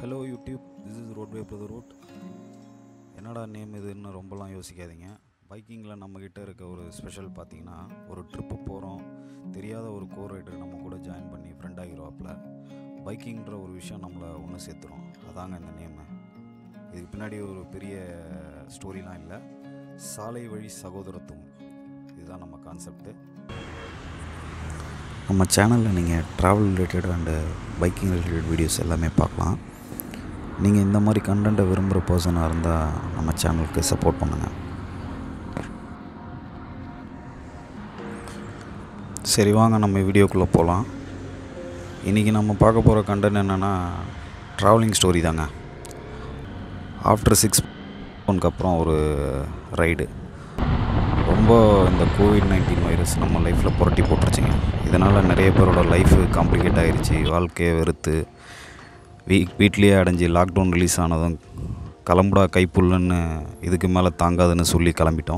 Hello YouTube this is roadway brother route என்னடா name இதுன்னு ரொம்பலாம் யோசிக்காதீங்க பைக்கிங்கில் நம்மக்கிட்ட இருக்க ஒரு ஸ்பெஷல் பார்த்தீங்கன்னா ஒரு ட்ரிப்பு போகிறோம் தெரியாத ஒரு கோ ரைடர் நம்ம கூட ஜாயின் பண்ணி ஃப்ரெண்ட் ஆகிருவாப்பில் பைக்கிங்கிற ஒரு விஷயம் நம்மளை ஒன்று சேர்த்துரும் அதாங்க இந்த நேமு இதுக்கு பின்னாடி ஒரு பெரிய ஸ்டோரிலாம் இல்லை சாலை வழி சகோதரத்துவம் இதுதான் நம்ம கான்செப்ட்டு நம்ம சேனலில் நீங்கள் travel related and biking related videos எல்லாமே பார்க்கலாம் நீங்கள் இந்த மாதிரி கண்டென்ட்டை விரும்புகிற பர்சனாக இருந்தால் நம்ம சேனலுக்கு சப்போர்ட் பண்ணுங்கள் சரி வாங்க நம்ம வீடியோக்குள்ளே போகலாம் இன்றைக்கி நம்ம பார்க்க போகிற கண்டென்ட் என்னென்னா ட்ராவலிங் ஸ்டோரி தாங்க ஆஃப்டர் சிக்ஸ் மந்த்க்கு அப்புறம் ஒரு ரைடு ரொம்ப இந்த கோவிட் நைன்டீன் வைரஸ் நம்ம லைஃப்பில் புரட்டி போட்டுருச்சுங்க இதனால் நிறைய பேரோட லைஃபு காம்ப்ளிகேட் ஆகிருச்சு வாழ்க்கையை வெறுத்து வீ வீட்லேயே அடைஞ்சு லாக்டவுன் ரிலீஸ் ஆனதும் கிளம்புடா கைப்புல்லுன்னு இதுக்கு மேலே தாங்காதுன்னு சொல்லி கிளம்பிட்டோம்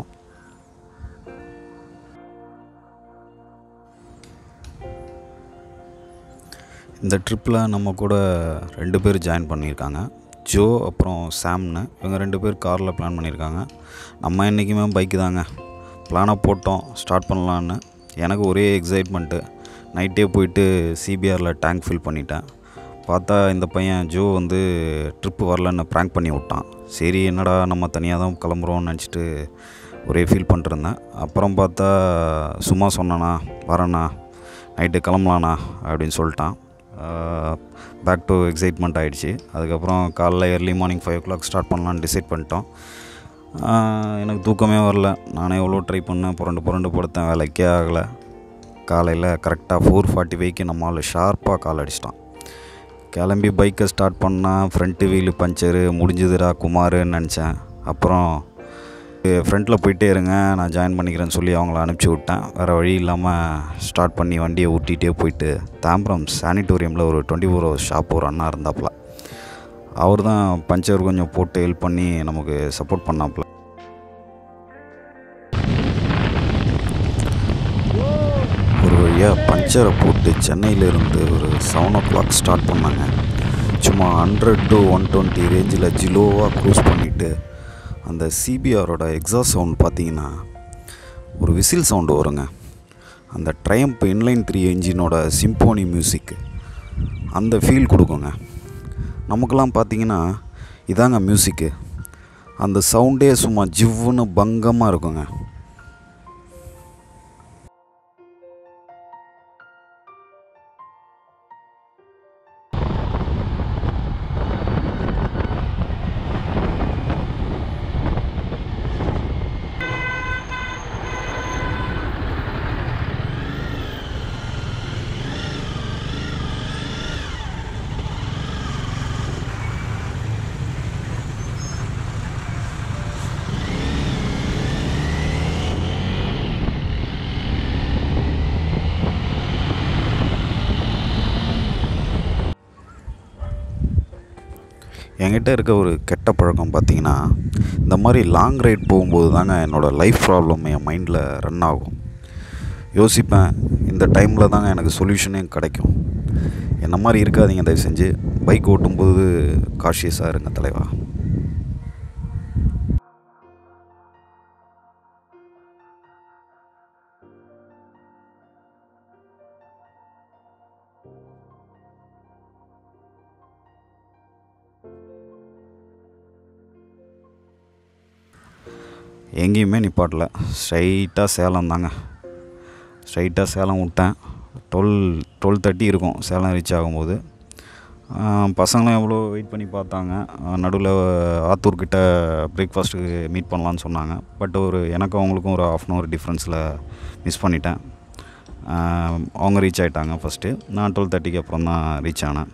இந்த ட்ரிப்பில் நம்ம கூட ரெண்டு பேர் ஜாயின் பண்ணியிருக்காங்க ஜோ அப்புறம் சாம்னு இவங்க ரெண்டு பேர் காரில் பிளான் பண்ணியிருக்காங்க நம்ம என்றைக்குமே பைக்கு தாங்க பிளானை போட்டோம் ஸ்டார்ட் பண்ணலான்னு எனக்கு ஒரே எக்ஸைட்மெண்ட்டு நைட்டே போயிட்டு சிபிஆரில் டேங்க் ஃபில் பண்ணிட்டேன் பார்த்தா இந்த பையன் ஜோ வந்து ட்ரிப்பு வரலன்னு ப்ராங்க் பண்ணி விட்டான் சரி என்னடா நம்ம தனியாக தான் கிளம்புறோம்னு நினச்சிட்டு ஒரே ஃபீல் பண்ணிட்டுருந்தேன் அப்புறம் பார்த்தா சும்மா சொன்னானா வரேண்ணா நைட்டு கிளம்பலாண்ணா அப்படின்னு சொல்லிட்டான் பேக் டு எக்ஸைட்மெண்ட் ஆகிடுச்சு அதுக்கப்புறம் காலைல early morning five o'clock start பண்ணலான்னு டிசைட் பண்ணிட்டோம் எனக்கு தூக்கமே வரல நானே எவ்வளோ ட்ரை பண்ணேன் புரண்டு புரண்டு படுத்தேன் வேலைக்கே ஆகலை காலையில் கரெக்டாக ஃபோர் ஃபார்ட்டி ஃபைவ்க்கு நம்மளால் ஷார்ப்பாக கால் அடிச்சிட்டான் கிளம்பி பைக்கை ஸ்டார்ட் பண்ணால் ஃப்ரண்ட்டு வீலு பஞ்சரு முடிஞ்சுதுடா குமாருன்னு நினச்சேன் அப்புறம் ஃப்ரண்ட்டில் போயிட்டே இருங்க நான் ஜாயின் பண்ணிக்கிறேன்னு சொல்லி அவங்கள அனுப்பிச்சி விட்டேன் வேறு வழி இல்லாமல் ஸ்டார்ட் பண்ணி வண்டியை ஊட்டிகிட்டே போயிட்டு தாம்பரம் சானிட்டோரியமில் ஒரு டுவெண்ட்டி ஃபோர் ஹவர்ஸ் ஷாப் ஒரு அண்ணா இருந்தாப்புல அவர் தான் பஞ்சர் கொஞ்சம் போட்டு ஹெல்ப் பண்ணி நமக்கு சப்போர்ட் பண்ணாப்புல ஒரு வழியாக பஞ்சரை போட்டு சென்னையிலேருந்து ஒரு செவன் ஓ கிளாக் ஸ்டார்ட் பண்ணாங்க சும்மா ஹண்ட்ரட் டு ஒன் டுவெண்ட்டி ரேஞ்சில் ஜிலோவாக க்ரூஸ் பண்ணிவிட்டு அந்த சிபிஆரோட எக்ஸாஸ்ட் சவுண்ட் பார்த்தீங்கன்னா ஒரு விசில் சவுண்டு வருங்க அந்த ட்ரையம்ப் இன்லைன் த்ரீ இன்ஜினோட சிம்போனி மியூசிக் அந்த ஃபீல் கொடுக்குங்க நமக்கெல்லாம் பார்த்தீங்கன்னா இதாங்க மியூசிக்கு அந்த சவுண்டே சும்மா ஜிவ்வுன்னு பங்கமாக இருக்குங்க என்கிட்ட இருக்க ஒரு கெட்ட பழக்கம் பார்த்தீங்கன்னா இந்த மாதிரி லாங் ரைட் போகும்போது தாங்க என்னோடய லைஃப் ப்ராப்ளம் என் மைண்டில் ரன் ஆகும் யோசிப்பேன் இந்த டைமில் தாங்க எனக்கு சொல்யூஷனே கிடைக்கும் என்ன மாதிரி இருக்காதீங்க தயவு செஞ்சு பைக் ஓட்டும்போது காஷியஸாக இருங்க தலைவா எங்கேயுமே நிப்பாட்டல ஸ்ட்ரைட்டாக சேலம் தாங்க ஸ்ட்ரைட்டாக சேலம் விட்டேன் டுவெல் டுவெல் தேர்ட்டி இருக்கும் சேலம் ரீச் ஆகும்போது பசங்களும் எவ்வளோ வெயிட் பண்ணி பார்த்தாங்க நடுவில் ஆத்தூர்கிட்ட பிரேக்ஃபாஸ்ட்டுக்கு மீட் பண்ணலான்னு சொன்னாங்க பட் ஒரு எனக்கும் அவங்களுக்கும் ஒரு ஆஃப் அன் ஹவர் டிஃப்ரென்ஸில் மிஸ் பண்ணிட்டேன் அவங்க ரீச் ஆகிட்டாங்க ஃபஸ்ட்டு நான் டுவெல் தேர்ட்டிக்கு அப்புறம் தான் ரீச் ஆனேன்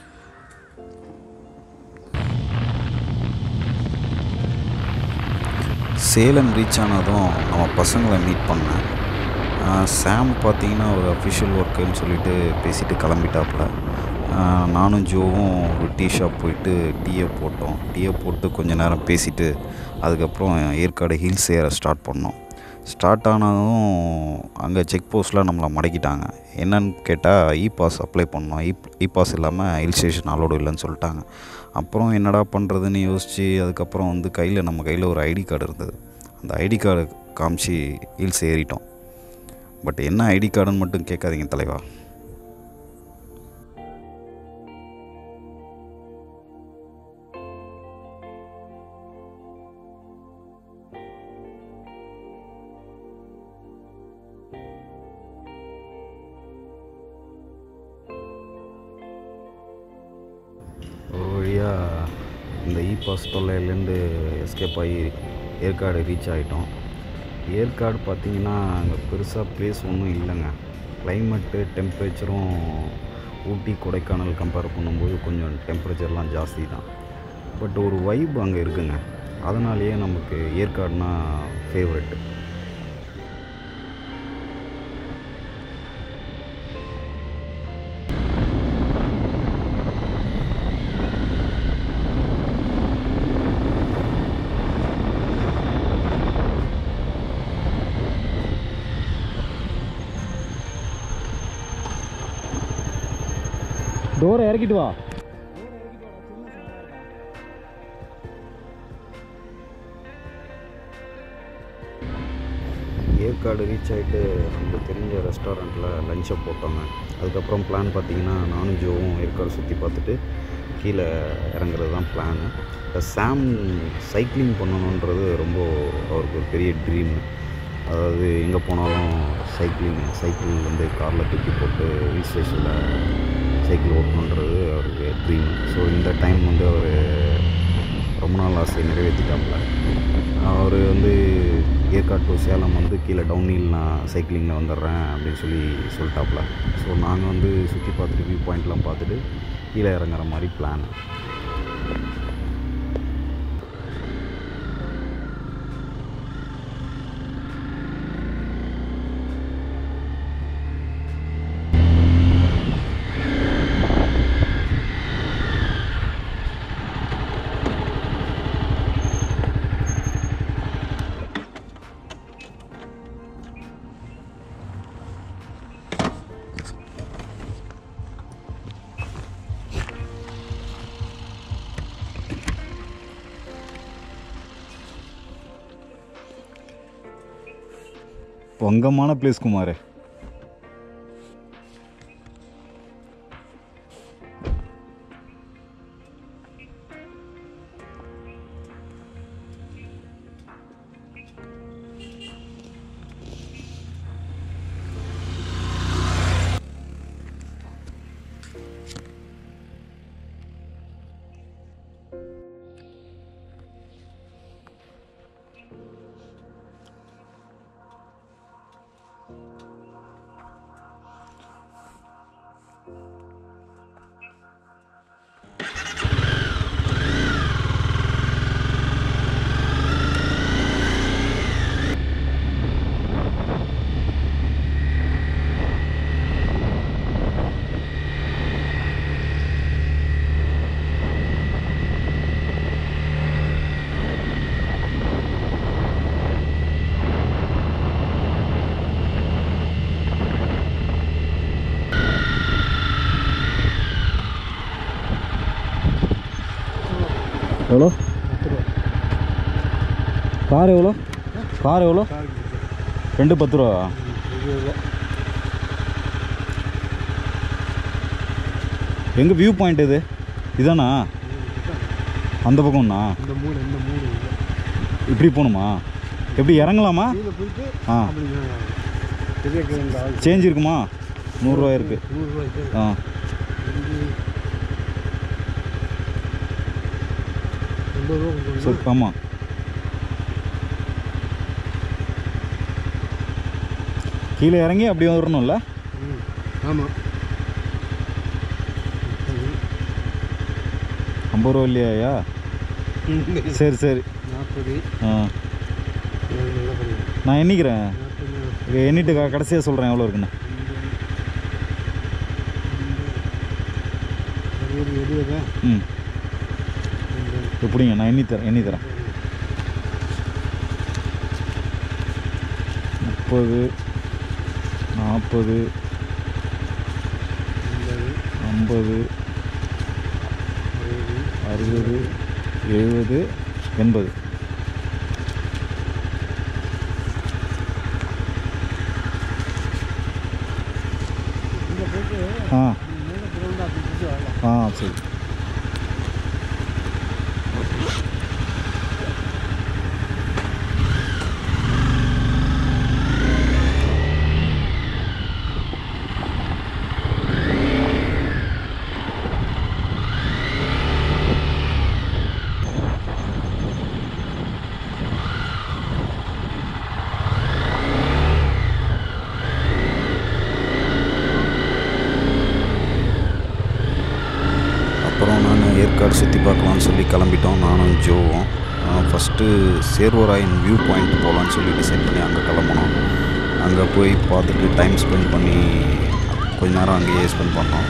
சேலம் ரீச் ஆனதும் நம்ம பசங்களை மீட் பண்ணேன் சாம் பார்த்தீங்கன்னா ஒரு அஃபிஷியல் ஒர்க்குன்னு சொல்லிட்டு பேசிட்டு கிளம்பிட்டாப்புல நானும் ஜோவும் ஒரு டீ ஷாப் போயிட்டு டீயை போட்டோம் டீயை போட்டு கொஞ்ச நேரம் பேசிட்டு அதுக்கப்புறம் ஏற்காடு ஹில்ஸ் ஏற ஸ்டார்ட் பண்ணோம் ஸ்டார்ட் ஆனதும் அங்கே செக் போஸ்ட்டில் நம்மளை மடக்கிட்டாங்க என்னன்னு கேட்டால் இ பாஸ் அப்ளை பண்ணோம் இ இ பாஸ் இல்லாமல் ஹில் ஸ்டேஷன் அலோடு இல்லைன்னு சொல்லிட்டாங்க அப்புறம் என்னடா பண்ணுறதுன்னு யோசித்து அதுக்கப்புறம் வந்து கையில் நம்ம கையில் ஒரு ஐடி கார்டு இருந்தது அந்த ஐடி கார்டு காமிச்சு ஹில்ஸ் ஏறிட்டோம் பட் என்ன ஐடி கார்டுன்னு மட்டும் கேட்காதீங்க தலைவா ஒரு வழியாக இந்த இ பாஸ் தொல்லையிலேருந்து எஸ்கேப் ஆகி ஏற்காடு ரீச் ஆகிட்டோம் ஏற்காடு பார்த்திங்கன்னா அங்கே பெருசாக ப்ளேஸ் ஒன்றும் இல்லைங்க கிளைமேட்டு டெம்பரேச்சரும் ஊட்டி கொடைக்கானல் கம்பேர் பண்ணும்போது கொஞ்சம் டெம்பரேச்சர்லாம் ஜாஸ்தி தான் பட் ஒரு வைப் அங்கே இருக்குங்க அதனாலேயே நமக்கு ஏற்காடுனா ஃபேவரெட்டு டோரை இறக்கிட்டு வா ஏற்காடு ரீச் ஆகிட்டு நமக்கு தெரிஞ்ச ரெஸ்டாரண்ட்டில் லஞ்சை போட்டோங்க அதுக்கப்புறம் பிளான் பார்த்தீங்கன்னா நானும் ஜோவும் ஏற்காடு சுற்றி பார்த்துட்டு கீழே இறங்குறது தான் பிளானு இப்போ சாம் சைக்கிளிங் பண்ணணுன்றது ரொம்ப அவருக்கு ஒரு பெரிய ட்ரீம் அதாவது எங்கே போனாலும் சைக்கிளிங் சைக்கிள் வந்து காரில் தூக்கி போட்டு ஹில் ஸ்டேஷனில் சைக்கிள் ஓட்டணுன்றது அவருக்கு ட்ரீம் ஸோ இந்த டைம் வந்து அவர் ரொம்ப நாள் ஆசை நிறைவேற்றிட்டாப்புல அவர் வந்து ஏற்காடு டு சேலம் வந்து கீழே டவுன்ஹில் நான் சைக்கிளிங்கில் வந்துடுறேன் அப்படின்னு சொல்லி சொல்லிட்டாப்புல ஸோ நாங்கள் வந்து சுற்றி பார்த்துட்டு வியூ பாயிண்ட்லாம் பார்த்துட்டு கீழே இறங்குற மாதிரி பிளான் பொங்கமான பிளேஸ் குமார் எவ்வளோ கார் எவ்வளோ கார் எவ்வளோ ரெண்டு பத்து ரூபா எங்கே வியூ பாயிண்ட் இது இதானா அந்த பக்கம்ண்ணா இந்த மூணு இந்த மூணு இல்லை இப்படி போகணுமா எப்படி இறங்கலாமா கீழே போயிட்டு ஆ அப்படி பெரிய இந்த ஆள் சேஞ்ச் இருக்குமா நூறுரூவா இருக்குது நூறுரூவாய்க்கு ஆ எண்பது ரூபா கொடுக்கணும் சரி ஆமாம் கீழே இறங்கி அப்படியே வரணும்ல ம் ஆமாம் ஐம்பது ரூபா இல்லையா சரி சரி நாற்பது ஆ நல்லா பண்ணுங்க நான் எண்ணிக்கிறேன் நாற்பது இங்க எண்ணிட்டு க- கடைசியாக சொல்கிறேன் எவ்வளோ இருக்குன்னு அறுபது எழுபதா ம் எப்படிங்க நான் எண்ணி தரேன் எண்ணி தரேன் முப்பது நாற்பது ஐம்பது அறுபது எழுபது எண்பது ஆ ஆ சரி அப்புறம் நாங்கள் ஏற்காடு சுற்றி பார்க்கலான்னு சொல்லி கிளம்பிட்டோம் நானும் ஜோவும் ஃபஸ்ட்டு சேர்வராயன் வியூ பாயிண்ட் போகலான்னு சொல்லி டிசைட் பண்ணி அங்கே கிளம்புனோம் அங்கே போய் பார்த்துட்டு டைம் ஸ்பெண்ட் பண்ணி கொஞ்ச நேரம் அங்கேயே ஸ்பெண்ட் பண்ணோம்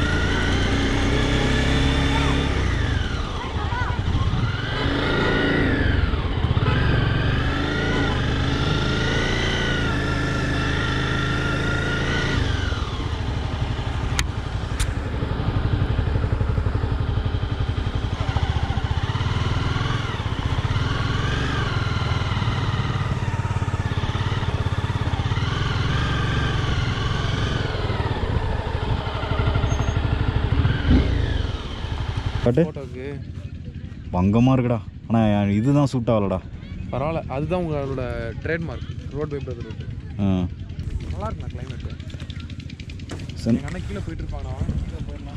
கட்டு ஃபோட்டோக்கு பங்கமாக இருக்குடா ஆனால் இதுதான் சூட் ஆகலடா பரவாயில்ல அதுதான் உங்களோட trademark road by brother road ஆ நல்லா இருக்குண்ணா கிளைமேட் சன் எங்கள் அண்ணன் கீழே போயிட்டு இருப்பாங்க கீழே போயிடலாம்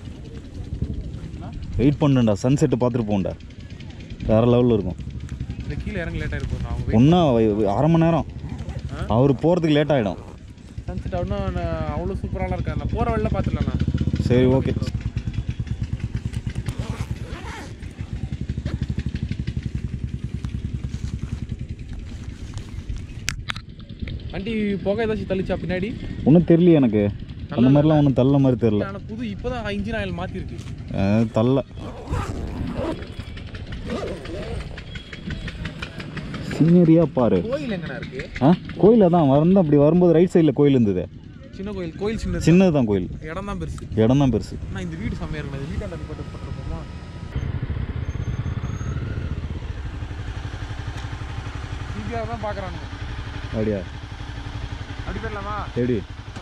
வெயிட் பண்ணுண்டா சன்செட்டு பார்த்துட்டு போண்டா வேறு லெவலில் இருக்கும் இல்லை கீழே இறங்க லேட்டாக இருக்கும் நான் அவங்க ஒன்றா அரை மணி நேரம் ஆ? அவர் போகிறதுக்கு லேட் ஆகிடும் சன்செட் ஆகுனா அவ்வளோ சூப்பராலாம் இருக்காது நான் போகிற வழியில் பார்த்துடலாண்ணா சரி ஓகே வண்டி புகை ஏதாச்சும் தள்ளிச்சா பின்னாடி ஒன்றும் தெரியல எனக்கு அந்த மாதிரிலாம் ஒன்றும் தள்ள மாதிரி தெரில ஆனால் புது இப்போ தான் இன்ஜின் ஆயில் மாற்றிருக்கு தள்ள சீனரியாக பாரு கோயில் எங்கண்ணா இருக்கு ஆ கோயிலில் தான் வந்து அப்படி வரும்போது ரைட் சைடில் கோயில் இருந்தது சின்ன கோயில் கோயில் சின்ன சின்னது தான் கோயில் இடம் தான் பெருசு இடம் தான் பெருசு ஆனால் இந்த வீடு செம்மையாக இருக்குண்ணா இந்த வீட்டாண்ட போட்டு போட்டுருப்போமா சிபிஆர் தான் பார்க்குறானுங்க அப்படியா அப்படி போயிடலாமா எப்படி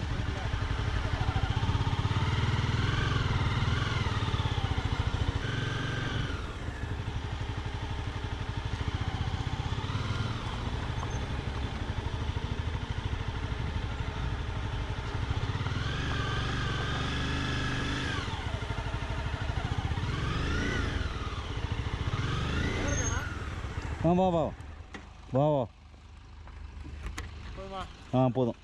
ஆ வா வா வா வா போதுமா ஆ போதும்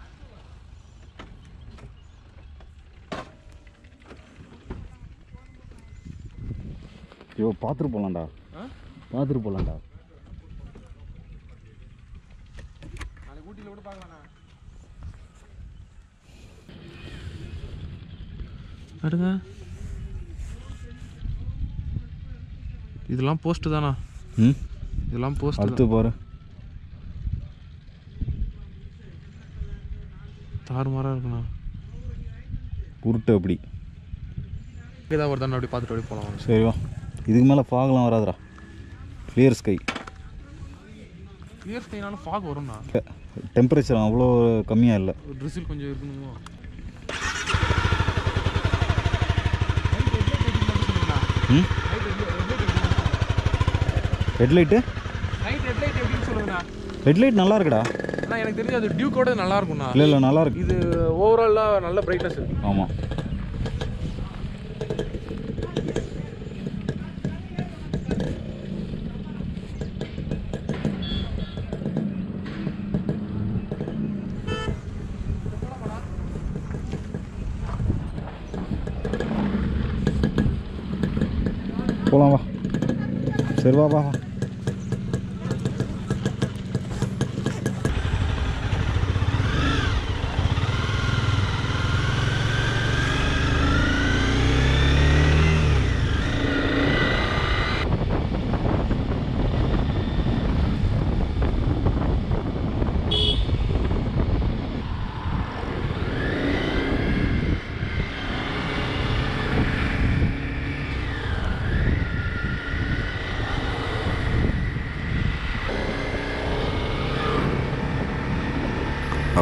ஐயோ பார்த்துட்டு போகலாம்டா ஆ பார்த்துட்டு போகலாம்டா நாளைக்கு ஊட்டியில் கூட பார்க்கலாண்ணா அடுங்க இதெல்லாம் போஸ்ட் தானா ம் இதெல்லாம் போஸ்ட் அடுத்து பாரு தாறுமாறாக இருக்குண்ணா உருட்டு அப்படி ஏதாவது ஒரு தானே அப்படி பார்த்துட்டு அப்படி போகலாம் சரி வா இதுக்கு மேலே ஃபாகெலாம் வராதுடா கிளியர் ஸ்கை கிளியர் ஸ்கைனாலும் ஃபாக் வரும்ண்ணா டெம்பரேச்சர் அவ்வளோ கம்மியாக இல்லை ஒரு ட்ரிசில் கொஞ்சம் இருக்கணுமோ ம் ஹெட்லைட்டு நைட் ஹெட்லைட் எப்படின்னு சொல்லுங்கண்ணா ஹெட்லைட் நல்லா இருக்குடா அண்ணா எனக்கு தெரிஞ்சு அது டியூக்கோட நல்லா இருக்கும்ண்ணா இல்லை இல்லை நல்லா இருக்கு இது ஓவராலாக நல்ல பிரைட்னஸ் இருக்கு ஆமாம் போகலாம் வா சரி வா வா வா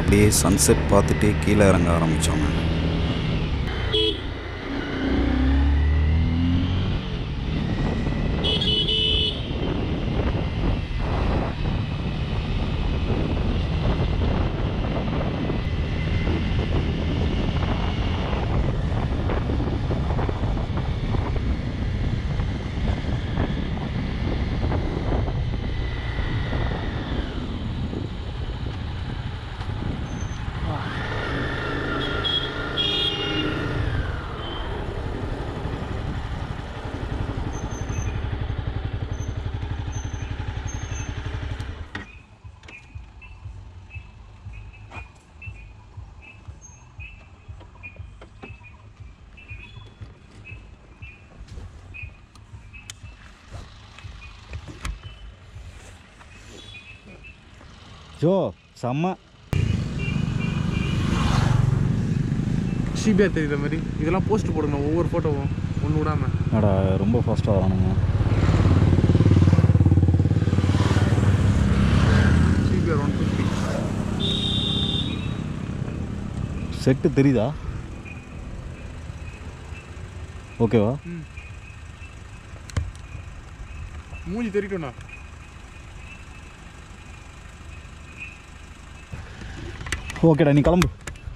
அப்படியே சன்செட் பார்த்துட்டே கீழே இறங்க ஆரம்பித்தோங்க ஜோ செம்ம சிபிஆர் தெரியுற மாதிரி இதெல்லாம் போஸ்ட் போடணும் ஒவ்வொரு ஃபோட்டோவும் ஒன்று விடாம என்னடா ரொம்ப ஃபாஸ்ட்டாக வரானுங்க சிபிஆர் ஒன் ஃபிஃப்டி செட்டு தெரியுதா ஓகேவா மூஞ்சி தெரிக்கணும்ண்ணா ஓகேடா நீ கிளம்பு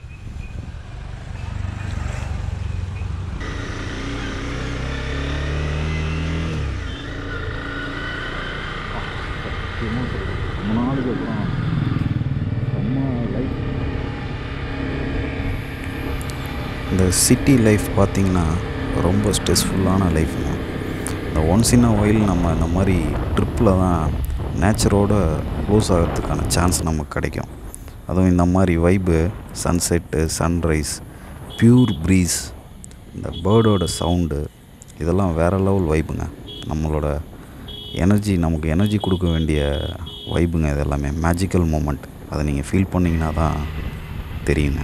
ரொம்ப நாளைக்கு அப்புறம் செம்ம லைஃப் இந்த சிட்டி லைஃப் பார்த்திங்கன்னா ரொம்ப ஸ்ட்ரெஸ்ஃபுல்லான லைஃப்ங்க இந்த ஒன்ஸ் இன் அ ஒயில் நம்ம இந்த மாதிரி ட்ரிப்பில் தான் நேச்சரோட க்ளோஸ் ஆகிறதுக்கான சான்ஸ் நமக்கு கிடைக்கும் அதுவும் இந்த மாதிரி vibe sunset sunrise pure breeze இந்த பேர்டோட சவுண்டு இதெல்லாம் வேறு லெவல் வைபுங்க நம்மளோட எனர்ஜி நமக்கு எனர்ஜி கொடுக்க வேண்டிய வைபுங்க இது எல்லாமே மேஜிக்கல் மூமெண்ட் அதை நீங்கள் ஃபீல் பண்ணிங்கன்னா தான் தெரியுங்க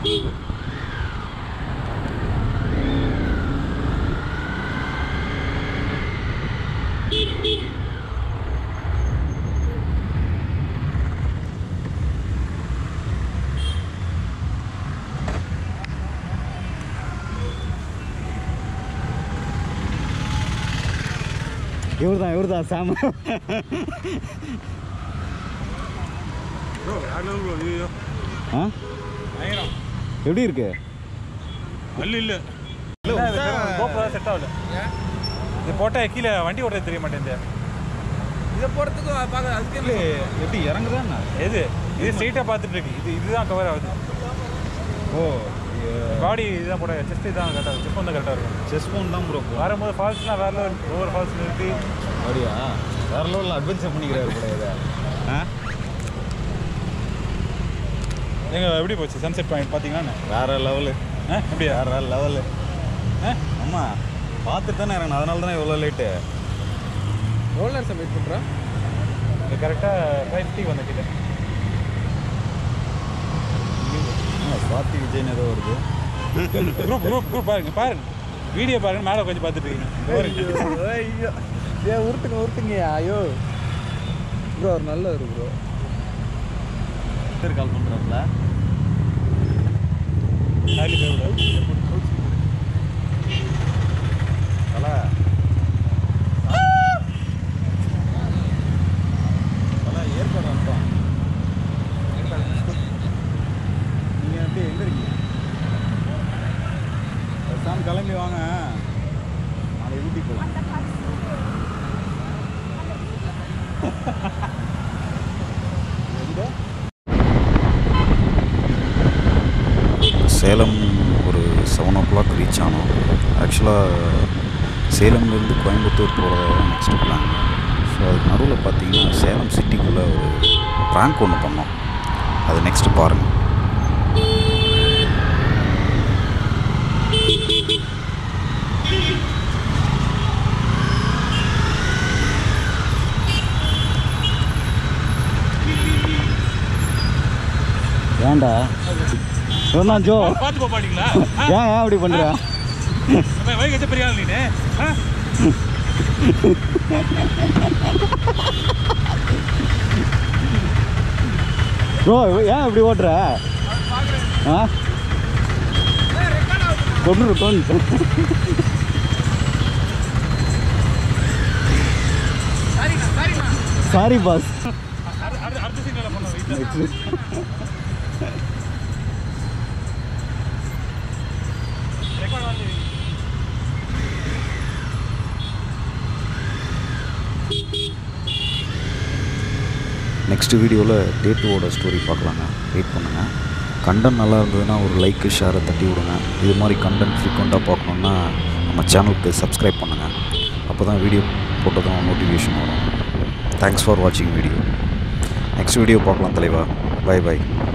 இவர் தான் இவர் தான் சாம ப்ரோ யாரும் ப்ரோ ஐயோ ஆ பயங்கரம் எப்படி இருக்கு அல்ல இல்லை கோப்பம் செட் ஆகல இது போட்டால் கீழே வண்டி ஓட்ட தெரிய மாட்டேங்குது இதை போகிறதுக்கு பார்க்க அதுக்கு இல்லை எப்படி இறங்குதான் எது இது ஸ்ட்ரெயிட்டாக பார்த்துட்டு இருக்கு இது இதுதான் கவர் ஆகுது ஓ பாடி இதுதான் போட செஸ்ட் இதுதான் கரெக்டாக இருக்கும் செஸ்ட் தான் கரெக்டாக இருக்கும் செஸ் ஃபோன் தான் ப்ரோ வரும்போது ஃபால்ஸ்லாம் வேற லெவல் ஒவ்வொரு ஃபால்ஸ் நிறுத்தி அப்படியா வேற லெவலில் அட்வென்ச்சர் பண்ணிக்கிறாரு போல இதை ஆ எங்க எப்படி போச்சு சன்செட் பாயிண்ட் பார்த்தீங்கன்னா வேற லெவலு ஆ எப்படியா வேற லெவலு ஆ ஆமாம் பார்த்துட்டு தானே இறங்கணும் அதனால தானே இவ்வளோ லேட்டு எவ்வளோ நேரம் வெயிட் பண்ணுறேன் இங்கே கரெக்டாக ஃபைவ் ஃபிஃப்டி வந்த கிட்ட சுவாதி விஜய்னு ஏதோ வருது குரூப் குரூப் குரூப் பாருங்க பாருங்க வீடியோ பாருங்க மேலே உட்காந்து பார்த்துட்டு இருக்கீங்க ஐயோ ஏ உருட்டுங்க உருட்டுங்க ஐயோ ப்ரோ அவர் நல்லவர் ப்ரோ பேர் கால் பண்ணுறாப்புல ஹாலி பேரோட தலை தலை ஏற்காடு வந்துட்டோம் நீங்கள் எப்படி எங்கே இருக்கீங்க சாம் கிளம்பி வாங்க நாளைக்கு ஊட்டி போகலாம் சேலம் ஒரு செவன் ஓ கிளாக் ரீச் ஆனோம் ஆக்சுவலாக சேலம்லேருந்து கோயம்புத்தூர் போகிறது நெக்ஸ்ட் பிளான் ஸோ அதுக்கு நடுவில் பார்த்தீங்கன்னா சேலம் சிட்டிக்குள்ளே ஒரு ப்ராங்க் ஒன்று பண்ணோம் அது நெக்ஸ்ட்டு பாருங்கள் ஏன்டா இவன் தான் ஜோ பார்த்து போக மாட்டீங்களா ஏன் ஏன் அப்படி பண்ணுற வயக்கு வச்ச பெரிய ஆள் நீனு ஆ? ப்ரோ ஏன் இப்படி ஓட்டுற ஆ கொண்டு கொண்டு சாரி பாஸ் அடுத்த- அடுத்த அடுத்த சீனில் பண்ண வெயிட் ரெக்கார்ட் வந்து நெக்ஸ்ட் வீடியோவில் டே டூவோட ஸ்டோரி பார்க்கலாங்க வெயிட் பண்ணுங்கள் கண்டென்ட் நல்லா இருந்ததுன்னா ஒரு லைக்கு ஷேரை தட்டி விடுங்க இது மாதிரி கண்டென்ட் ஃப்ரீக்வெண்ட்டாக பார்க்கணுன்னா நம்ம சேனலுக்கு சப்ஸ்கிரைப் பண்ணுங்கள் அப்போ தான் வீடியோ போட்டதும் நோட்டிஃபிகேஷன் வரும் தேங்க்ஸ் ஃபார் வாட்சிங் வீடியோ நெக்ஸ்ட் வீடியோ பார்க்கலாம் தலைவா பை பை